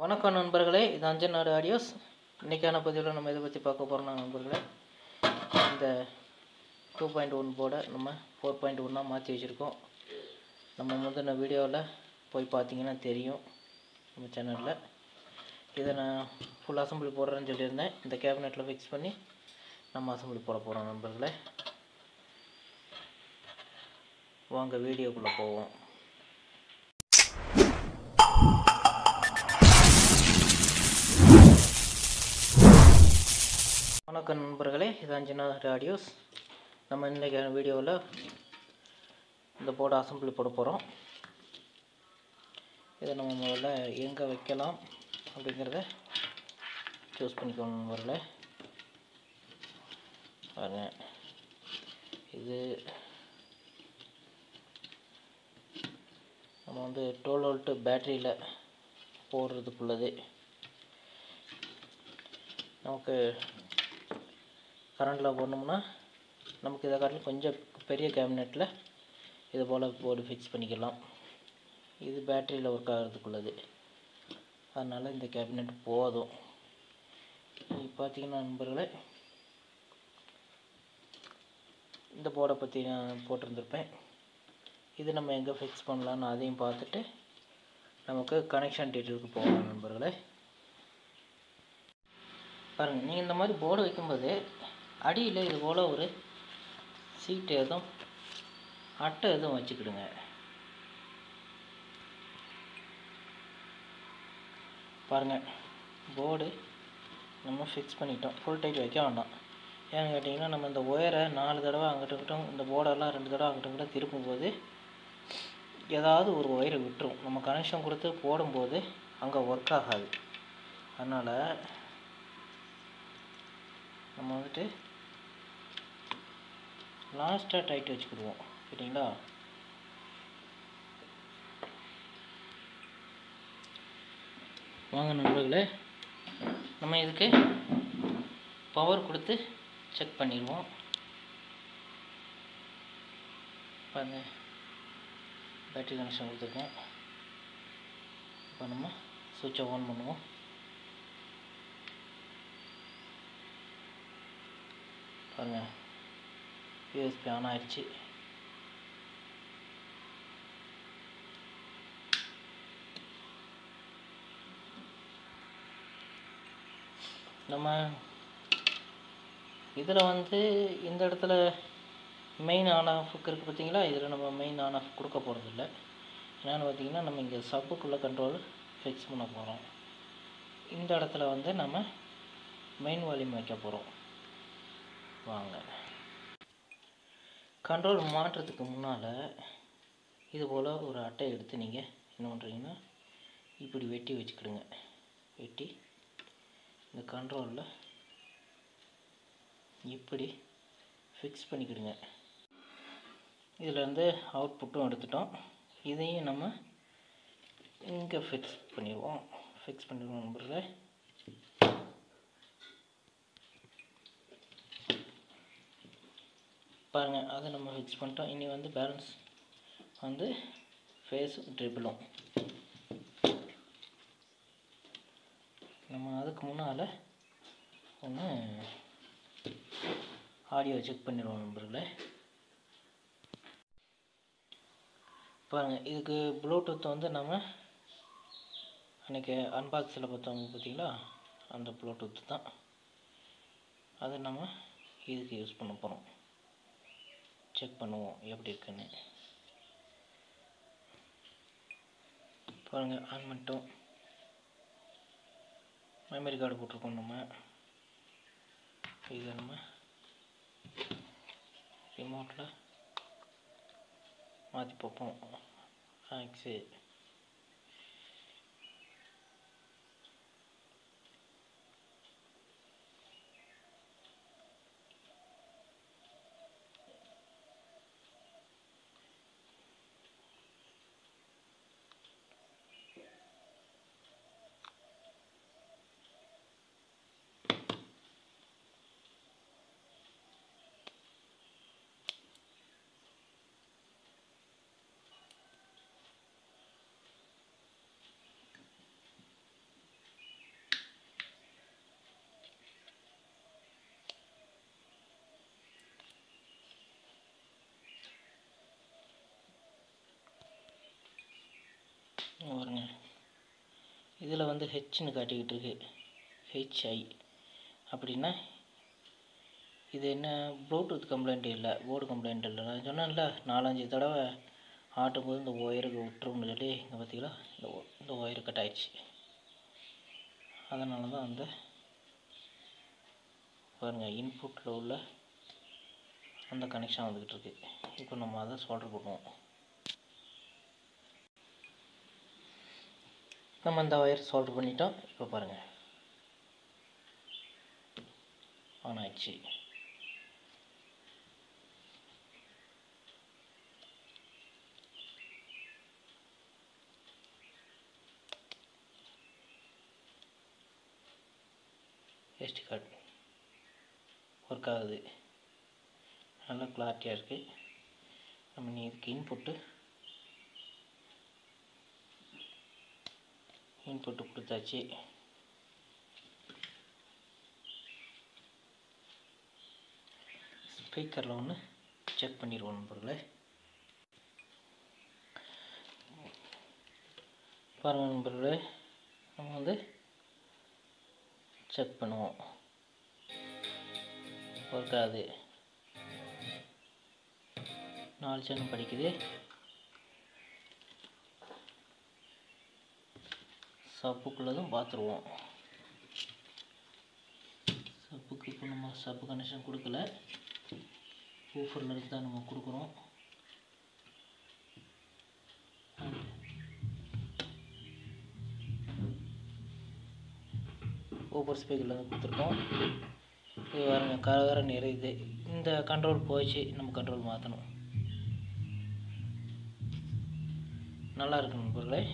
வணக்கம் நண்பர்களே இது அஞ்சன் நாடு ஆடியோஸ் இன்றைக்கான பதிவில் நம்ம இதை பற்றி பார்க்க போகிறோம் நண்பர்களே இந்த டூ பாயிண்ட் ஒன் போர்டை நம்ம ஃபோர் பாயிண்ட் ஒன்னாக மாற்றி வச்சுருக்கோம் நம்ம முந்தின வீடியோவில் போய் பார்த்தீங்கன்னா தெரியும் நம்ம சேனலில் இதை நான் ஃபுல் அசம்பிளி போடுறேன்னு சொல்லியிருந்தேன் இந்த கேபினெட்டில் ஃபிக்ஸ் பண்ணி நம்ம அசம்பிளி போட போகிறோம் நண்பர்களே வாங்க வீடியோக்குள்ளே போவோம் வணக்கம் நண்பர்களே இது அஞ்சனா ஆடியோஸ் நம்ம இன்றைக்கான வீடியோவில் இந்த போர்டு அசம்பிளி போட போகிறோம் இதை நம்ம முதல்ல எங்கே வைக்கலாம் அப்படிங்கிறத சூஸ் பண்ணிக்கணும் நண்பர்களே பாருங்க இது நம்ம வந்து டுவெல் வோல்ட்டு பேட்டரியில் போடுறதுக்குள்ளது நமக்கு கரண்டில் போடணும்னா நமக்கு இதை காட்டிலும் கொஞ்சம் பெரிய கேபினெட்டில் இது போல் போர்டு ஃபிக்ஸ் பண்ணிக்கலாம் இது பேட்டரியில் ஒர்க் ஆகிறதுக்குள்ளது அதனால் இந்த கேபினெட் போதும் இப்போ பார்த்தீங்கன்னா நண்பர்களே இந்த போர்டை பற்றி நான் போட்டிருந்திருப்பேன் இது நம்ம எங்கே ஃபிக்ஸ் பண்ணலான்னு அதையும் பார்த்துட்டு நமக்கு கனெக்ஷன் டீட்டெயிலுக்கு போகலாம் நண்பர்களே பாருங்கள் நீங்கள் இந்த மாதிரி போர்டு வைக்கும்போது அடியில் இது போல் ஒரு சீட்டு எதுவும் அட்டை எதுவும் வச்சுக்கிடுங்க பாருங்கள் போர்டு நம்ம ஃபிக்ஸ் பண்ணிட்டோம் ஃபுல் டைட் வைக்க வேண்டாம் ஏன்னு கேட்டிங்கன்னா நம்ம இந்த ஒயரை நாலு தடவை அங்கிட்ட இங்கிட்டும் இந்த போர்டெல்லாம் ரெண்டு தடவை அங்கிட்ட இங்கிட்ட திருப்பும்போது ஏதாவது ஒரு ஒயரை விட்டுரும் நம்ம கனெக்ஷன் கொடுத்து போடும்போது அங்கே ஒர்க் ஆகாது அதனால் நம்ம வந்துட்டு லாஸ்ட்டாக டைட் வச்சுக்கிடுவோம் சரிங்களா வாங்க நண்பர்களே நம்ம இதுக்கு பவர் கொடுத்து செக் பண்ணிடுவோம் பாருங்க பேட்டரி கனெக்ஷன் கொடுத்துருக்கேன் இப்போ நம்ம சுவிட்சை ஆன் பண்ணுவோம் பாருங்கள் யூஎஸ்பி ஆன் ஆயிடுச்சு நம்ம இதில் வந்து இந்த இடத்துல மெயின் ஆன் ஆஃபுக்கு இருக்குது பார்த்தீங்களா இதில் நம்ம மெயின் ஆன் ஆஃப் கொடுக்க போகிறதில்ல என்னென்னு பார்த்தீங்கன்னா நம்ம இங்கே சப்புக்குள்ளே கண்ட்ரோல் ஃபிக்ஸ் பண்ண போகிறோம் இந்த இடத்துல வந்து நம்ம மெயின் வால்யூம் வைக்க போகிறோம் வாங்க கண்ட்ரோல் மாற்றுறதுக்கு முன்னால் இது போல் ஒரு அட்டை எடுத்து நீங்கள் என்ன பண்ணுறீங்கன்னா இப்படி வெட்டி வச்சுக்கிடுங்க வெட்டி இந்த கண்ட்ரோலில் இப்படி ஃபிக்ஸ் பண்ணிக்கிடுங்க இதிலேருந்து அவுட்புட்டும் எடுத்துட்டோம் இதையும் நம்ம இங்கே ஃபிக்ஸ் பண்ணிடுவோம் ஃபிக்ஸ் பண்ணிடுவோம் நம்பரில் பாருங்கள் அதை நம்ம ஃபிக்ஸ் பண்ணிட்டோம் இனி வந்து பேலன்ஸ் வந்து ஃபேஸ் ட்ரிபிளும் நம்ம அதுக்கு முன்னால் ஒன்று ஆடியோ செக் பண்ணிடுவோம் நண்பர்களே பாருங்கள் இதுக்கு ப்ளூடூத் வந்து நம்ம அன்றைக்கி அன்பாக்ஸில் பார்த்தவங்க பார்த்தீங்களா அந்த ப்ளூடூத் தான் அதை நம்ம இதுக்கு யூஸ் பண்ண போகிறோம் செக் பண்ணுவோம் எப்படி இருக்குன்னு பாருங்கள் ஆன் பண்ணிட்டோம் மெமரி கார்டு போட்டிருக்கோம் நம்ம இதை நம்ம ரிமோட்டில் மாற்றி பார்ப்போம் ஆக்ஸு இதில் வந்து ஹெச்னு காட்டிக்கிட்டு இருக்கு ஹெச்ஐ அப்படின்னா இது என்ன ப்ளூடூத் கம்ப்ளைண்ட் இல்லை போர்டு கம்ப்ளைண்ட் இல்லை நான் சொன்னேன்ல நாலஞ்சு தடவை ஆட்டும் போது இந்த ஒயருக்கு விட்டுரும்னு சொல்லி இங்கே பார்த்தீங்களா இந்த ஒ- இந்த ஒயர் கட் ஆயிடுச்சு அதனால தான் அந்த பாருங்கள் இன்புட்டில் உள்ள அந்த கனெக்ஷன் வந்துக்கிட்டு இருக்கு இப்போ நம்ம அதை சால்டர் பண்ணுவோம் நம்ம இந்த ஒயர் சால்டர் பண்ணிட்டோம் இப்போ பாருங்கள் ஆன் ஆயிடுச்சு எஸ்டி கார்டு ஒர்க் ஆகுது நல்லா கிளாரிட்டியாக இருக்குது நம்ம நீ இதுக்கு இன்புட்டு இன்புட்டு கொடுத்தாச்சு ஸ்பீக்கரில் ஒன்று செக் பண்ணிடுவோம் நண்பர்களே பாருங்கள் நண்பர்களே நம்ம வந்து செக் பண்ணுவோம் ஒர்க் ஆகுது நாலு சேனல் படிக்குது சப்புக்குள்ளதும் பார்த்துருவோம் சப்புக்கு இப்போ நம்ம சப்பு கனெக்ஷன் கொடுக்கல ஊஃபரில் இருந்து தான் நம்ம கொடுக்குறோம் ஊஃபர் ஸ்பீக்கரில் இருந்து கொடுத்துருக்கோம் இது பாருங்க கரகர நிறையுது இந்த கண்ட்ரோல் போயிடுச்சு நம்ம கண்ட்ரோல் மாற்றணும் நல்லா இருக்கு நண்பர்களே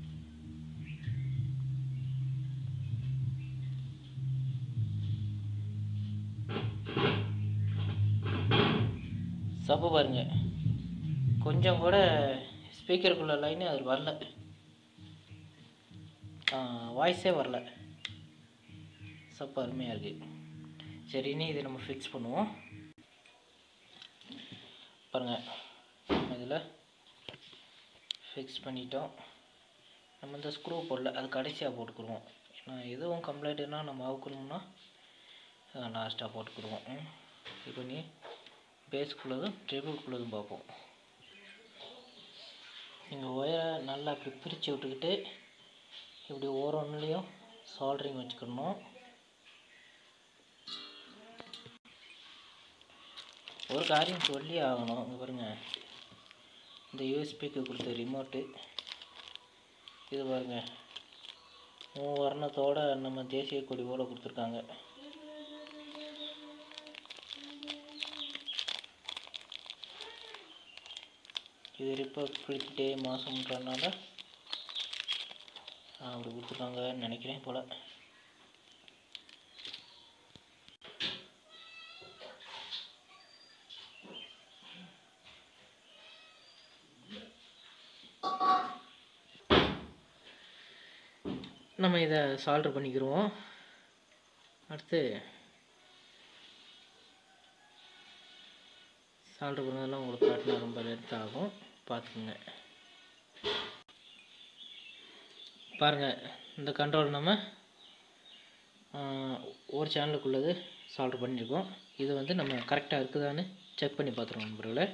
சப்பு பாருங்க கொஞ்சம் கூட ஸ்பீக்கருக்குள்ள லைனு அது வரல வாய்ஸே வரல சப்பு அருமையாக இருக்குது சரி இனி இதை நம்ம ஃபிக்ஸ் பண்ணுவோம் பாருங்கள் நம்ம இதில் ஃபிக்ஸ் பண்ணிட்டோம் நம்ம இந்த ஸ்க்ரூ போடல அது கடைசியாக போட்டுக்குருவோம் ஏன்னா எதுவும் கம்ப்ளைண்ட்னா நம்ம அவுக்கணும்னா லாஸ்ட்டாக போட்டுக்குருவோம் ம். இப்போ நீ பேஸ்க்குள்ளதும் ட்ரிபிள்குள்ளதும் பார்ப்போம் நீங்கள் ஒயரை நல்லா இப்படி பிரித்து விட்டுக்கிட்டு இப்படி ஓரொன்றுலேயும் சால்ட்ரிங் வச்சுக்கணும் ஒரு காரியம் சொல்லி ஆகணும் இங்கே பாருங்க இந்த யூஎஸ்பிக்கு கொடுத்த ரிமோட்டு இது பாருங்க மூணு வர்ணத்தோட நம்ம தேசிய கொடி போல கொடுத்துருக்காங்க இது ரிப்பப்ளிக் டே மாதம்ன்றனால அப்படி கொடுத்துருக்காங்கன்னு நினைக்கிறேன் போல் நம்ம இதை சால்டர் பண்ணிக்கிருவோம் அடுத்து சால்டர் பண்ணதெல்லாம் உங்களுக்கு காட்டினா ரொம்ப லென்த் ஆகும் பார்த்துக்குங்க பாருங்கள் இந்த கண்ட்ரோல் நம்ம ஆஹ், ஒரு சேனலுக்குள்ளது சால்டர் பண்ணியிருக்கோம் இது வந்து நம்ம கரெக்டாக இருக்குதான்னு செக் பண்ணி பார்த்துருவோம் நண்பர்களே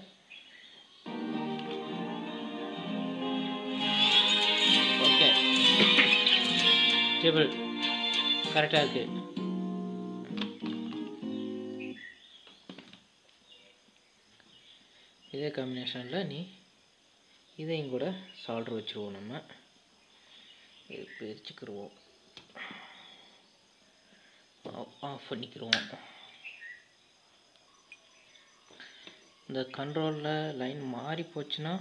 ஓகே டேபிள் கரெக்டாக இருக்குது இதே காம்பினேஷனில் நீ இதையும் கூட சால்டர் வச்சுருவோம் நம்ம இது பிரிச்சுக்கிருவோம் ஆஃப் பண்ணிக்கிருவோம் இந்த கண்ட்ரோலில் லைன் மாறி போச்சுன்னா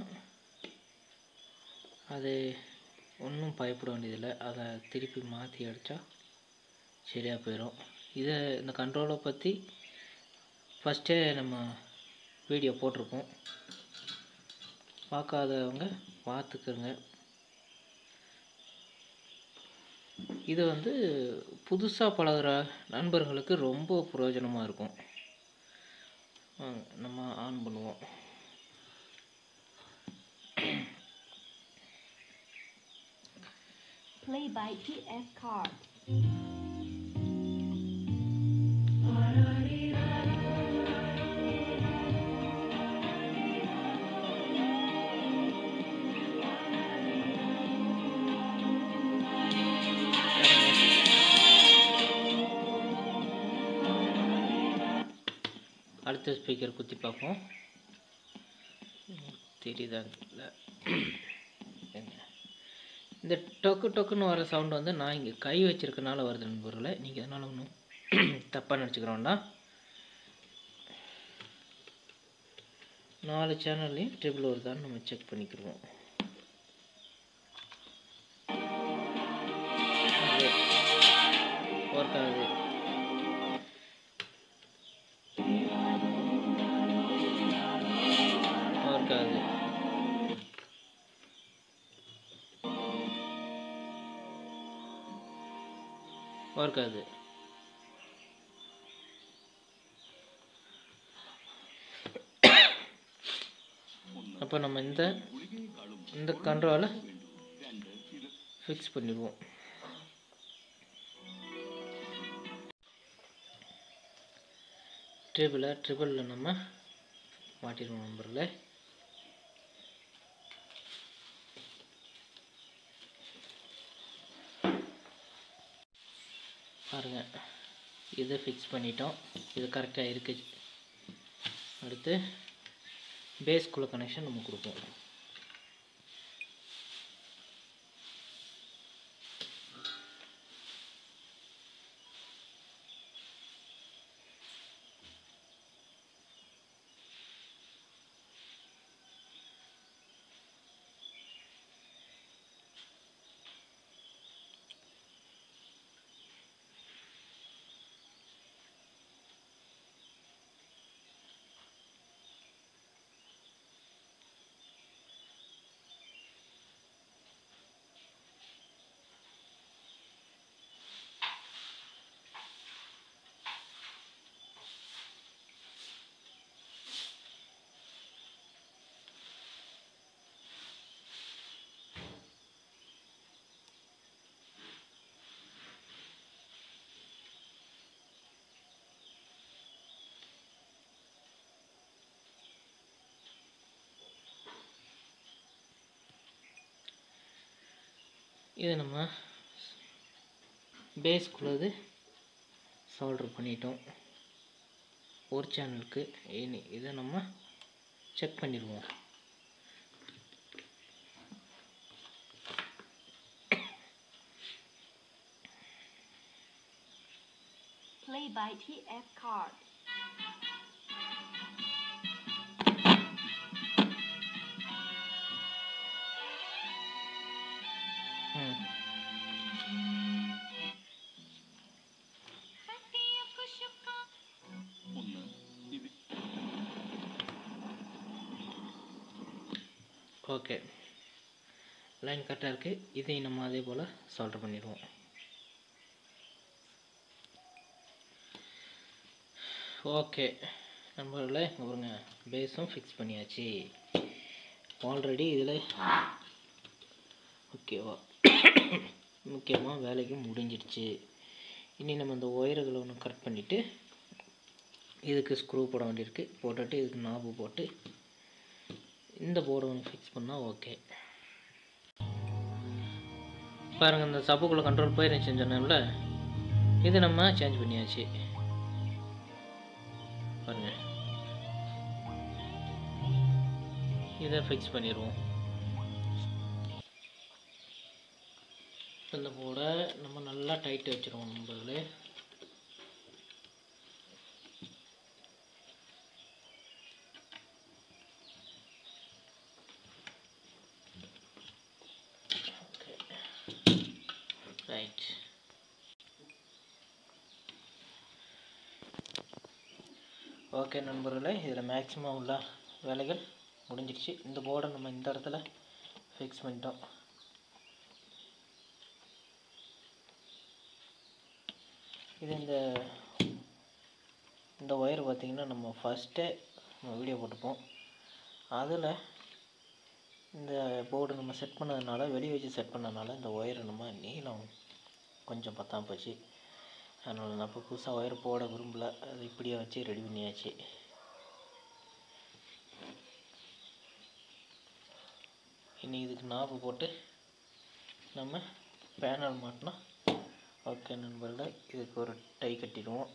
அது ஒன்றும் பயப்பட வேண்டியதில்லை அதை திருப்பி மாற்றி அடித்தா சரியாக போயிடும் இதை இந்த கண்ட்ரோலை பற்றி ஃபஸ்ட்டே நம்ம வீடியோ போட்டிருக்கோம் பார்க்காதவங்க பார்த்துக்கோங்க இது வந்து புதுசாக பழகுற நண்பர்களுக்கு ரொம்ப பிரயோஜனமாக இருக்கும் வாங்க, நம்ம ஆன் பண்ணுவோம் Play by TF card. அடுத்த ஸ்பீக்கர் குத்தி பார்ப்போம் தெரியுதா இல்லை இந்த டொக்கு டொக்குன்னு வர சவுண்ட் வந்து நான் இங்கே கை வச்சிருக்கனால வருது நண்பர்களே நீங்கள் அதனால் ஒன்றும் தப்பாக நினச்சிக்கிறோம்னா நாலு சேனல்லையும் ட்ரிபிள் வருதான்னு நம்ம செக் பண்ணிக்கிடுவோம் ஒர்க் ஆகுது ஒர்க் ஆகுது ஒர்க் ஆகுது அப்போ நம்ம இந்த இந்த கண்ட்ரோலை ஃபிக்ஸ் பண்ணிடுவோம் ட்ரிபிளை ட்ரிபிளில் நம்ம மாட்டிடுவோம் நம்பரில் பாருங்கள் இதை ஃபிக்ஸ் பண்ணிட்டோம் இது கரெக்டாக இருக்குது அடுத்து பேஸ்குள்ளே கனெக்ஷன் நம்ம கொடுப்போம் இது நம்ம பேஸ்க்குள்ளது சால்டர் பண்ணிட்டோம் ஒரு சேனலுக்கு இனி இதை நம்ம செக் பண்ணிடுவோம் Play by TF card. ம் ஓகே லைன் கரெக்டாக இருக்குது இதையும் நம்ம அதே போல் சால்டர் பண்ணிடுவோம் ஓகே நண்பர்களே இங்க பாருங்க பேஸும் ஃபிக்ஸ் பண்ணியாச்சு ஆல்ரெடி இதில் ஓகேவா முக்கியமாக வேலைக்கு முடிஞ்சிடுச்சு இனி நம்ம இந்த ஒயர்களை ஒன்று கட் பண்ணிவிட்டு இதுக்கு ஸ்க்ரூ போட வேண்டியிருக்கு போட்டுட்டு இதுக்கு நாபு போட்டு இந்த போர்டை ஒன்று ஃபிக்ஸ் பண்ணால் ஓகே பாருங்கள் இந்த சப்புக்குள்ளே கண்ட்ரோல் போயிருந்துச்சுன்னு சொன்னேன்ல இது நம்ம சேஞ்ச் பண்ணியாச்சு பாருங்க இதை ஃபிக்ஸ் பண்ணிடுவோம் இந்த போர்டை நம்ம நல்லா டைட் வச்சுருவோம் நண்பர்களே ரைட் ஓகே நண்பர்களே இதில் மேக்ஸிமம் உள்ள வேலைகள் முடிஞ்சிடுச்சு இந்த போர்டை நம்ம இந்த இடத்துல ஃபிக்ஸ் பண்ணிட்டோம் இது இந்த இந்த ஒயர் பார்த்திங்கன்னா நம்ம ஃபஸ்ட்டே நம்ம வீடியோ போட்டுப்போம் அதில் இந்த போர்டு நம்ம செட் பண்ணதுனால வெளியே வச்சு செட் பண்ணதுனால இந்த ஒயரை நம்ம நீளம் கொஞ்சம் பத்தாம போச்சு அதனால் நான் இப்போ புதுசாக ஒயர் போட விரும்பல அது இப்படியே வச்சு ரெடி பண்ணியாச்சு இனி இதுக்கு நாப்பு போட்டு நம்ம பேனல் மாட்டினா ஓகே நண்பர்களே இதுக்கு ஒரு டை கட்டிடுவோம்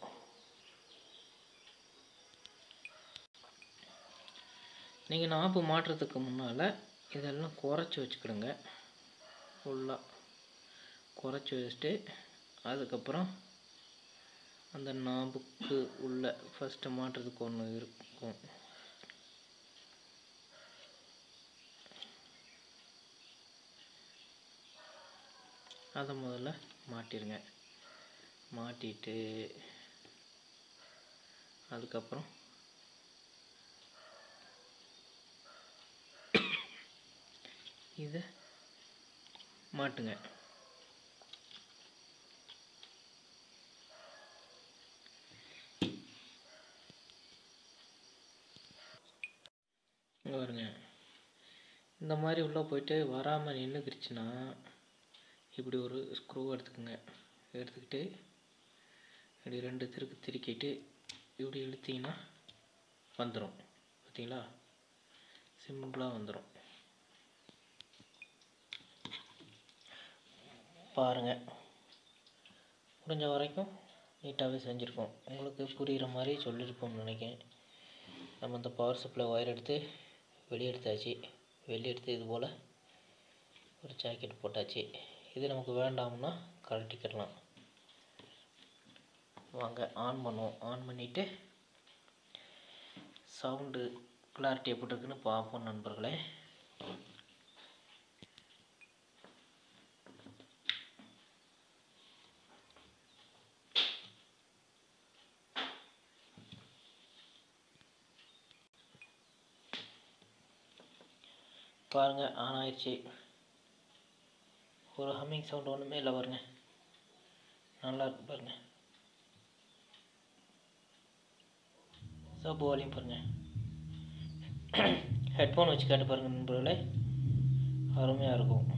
நீங்கள் நாப்பு மாட்டுறதுக்கு முன்னால் இதெல்லாம் குறைச்சி வச்சுக்கிடுங்க ஃபுல்லாக குறைச்சி வச்சுட்டு அதுக்கப்புறம் அந்த நாம்புக்கு உள்ள ஃபஸ்ட்டு மாட்டுறதுக்கு ஒன்று இருக்கும் அதை முதல்ல மாட்டிடுங்க மாட்டிட்டு அதுக்கப்புறம் இதை மாட்டுங்க இங்க பாருங்க இந்த மாதிரி உள்ளே போயிட்டு வராமல் நின்றுக்கிருச்சுன்னா இப்படி ஒரு ஸ்க்ரூ எடுத்துக்கோங்க எடுத்துக்கிட்டு இப்படி ரெண்டு திருக்கு திருக்கிட்டு இப்படி இழுத்தீங்கன்னா வந்துடும் பார்த்தீங்களா சிம்பிளாக வந்துடும் பாருங்கள் முடிஞ்ச வரைக்கும் நீட்டாகவே செஞ்சுருக்கோம் உங்களுக்கு புரிகிற மாதிரி சொல்லியிருப்போம்னு நினைக்கிறேன் நம்ம இந்த பவர் சப்ளை ஒயர் எடுத்து வெளியே எடுத்தாச்சு வெளியே எடுத்து இது போல் ஒரு ஜாக்கெட் போட்டாச்சு இது நமக்கு வேண்டாம்னா கழட்டிக்கிடலாம் வாங்க ஆன் பண்ணுவோம் ஆன் பண்ணிவிட்டு சவுண்டு கிளாரிட்டி எப்படி இருக்குன்னு பார்ப்போம் நண்பர்களே பாருங்க ஆன் ஆயிடுச்சு ஒரு ஹம்மிங் சவுண்ட் ஒன்றுமே இல்லை பாருங்க நல்லா இருக்கு பாருங்க சப் வால்யூம் பாருங்க ஹெட்ஃபோன் வச்சு கேட்டு பாருங்க நண்பர்களே அருமையாக இருக்கும்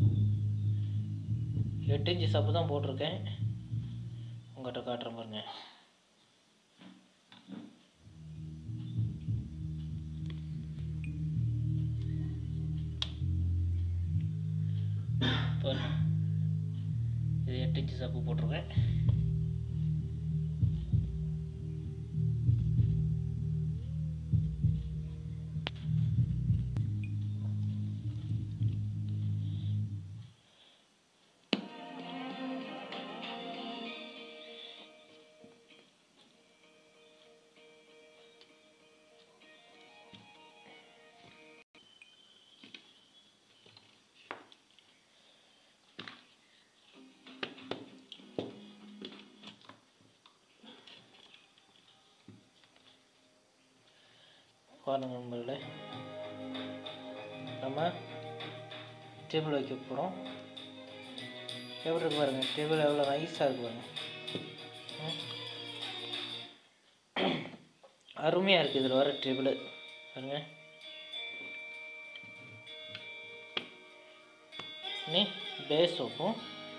எட்டு இன்ச்சு சப்பு தான் போட்டிருக்கேன் உங்கள்கிட்ட காட்டுறேன் பாருங்க பாருங்க இது எட்டு இன்ச்சு சப்பு போட்டிருக்கேன் பாருங்க நண்பர்களே நம்ம டேபிள் வைக்க போகிறோம் எப்படி இருக்கு பாருங்க டேபிள் எவ்வளோ நைஸாக இருக்கு பாருங்க ம். அருமையாக இருக்குது இதில் வர டேபிள் பாருங்க நீ பேஸ் வைப்போம்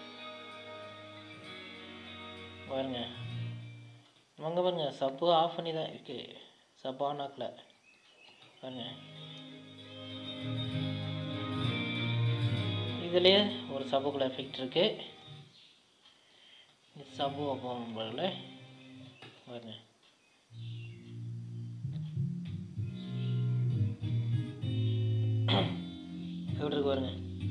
பாருங்க அங்கே பாருங்க சப்பு ஆஃப் பண்ணி தான் இருக்கு சப் ஆன் ஆக்கல பாருங்க இதுலேயே ஒரு சப்புக்குள்ள எஃபெக்ட் இருக்கு இந்த சப்பு வைப்போம் நண்பர்களே பாருங்க எப்படி இருக்கு பாருங்க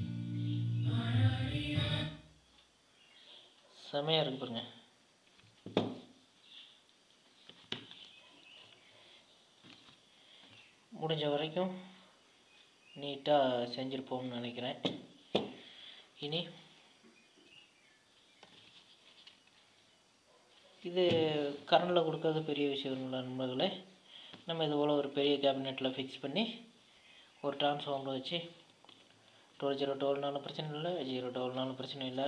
செமையாக இருக்கு பாருங்க முடிஞ்ச வரைக்கும் நீட்டாக செஞ்சுருப்போம்னு நினைக்கிறேன் இனி இது கரண்டில் கொடுக்கறது பெரிய விஷயம் இல்லை நண்பர்களே நம்ம இது போல் ஒரு பெரிய கேபினெட்டில் ஃபிக்ஸ் பண்ணி ஒரு டிரான்ஸ்ஃபார்மர் வச்சு டுவெல் ஜீரோ டுவெல்னாலும் பிரச்சனை இல்லை ஜீரோ டுவெல்னாலும் பிரச்சனை இல்லை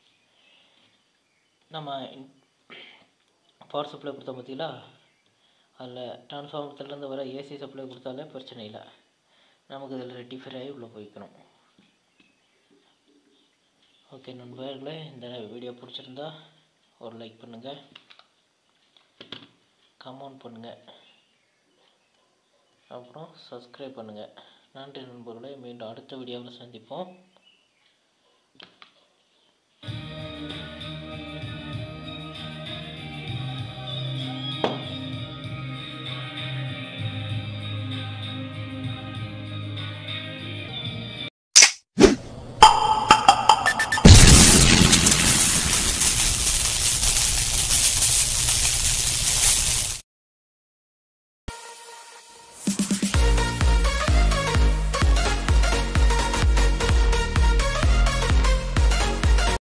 நம்ம பவர் சப்ளை கொடுத்தோம் பார்த்தீங்களா அதில் டிரான்ஸ்ஃபார்மத்துலேருந்து வர ஏசி சப்ளை கொடுத்தாலே பிரச்சனை இல்லை நமக்கு இதில் ரெட்டிஃபை ஆகி உள்ளே போய்க்கணும் ஓகே நண்பர்களே இந்த வீடியோ பிடிச்சிருந்தா ஒரு லைக் பண்ணுங்கள் கமெண்ட் பண்ணுங்கள் அப்புறம் சப்ஸ்கிரைப் பண்ணுங்கள் நன்றி நண்பர்களே மீண்டும் அடுத்த வீடியோவில் சந்திப்போம்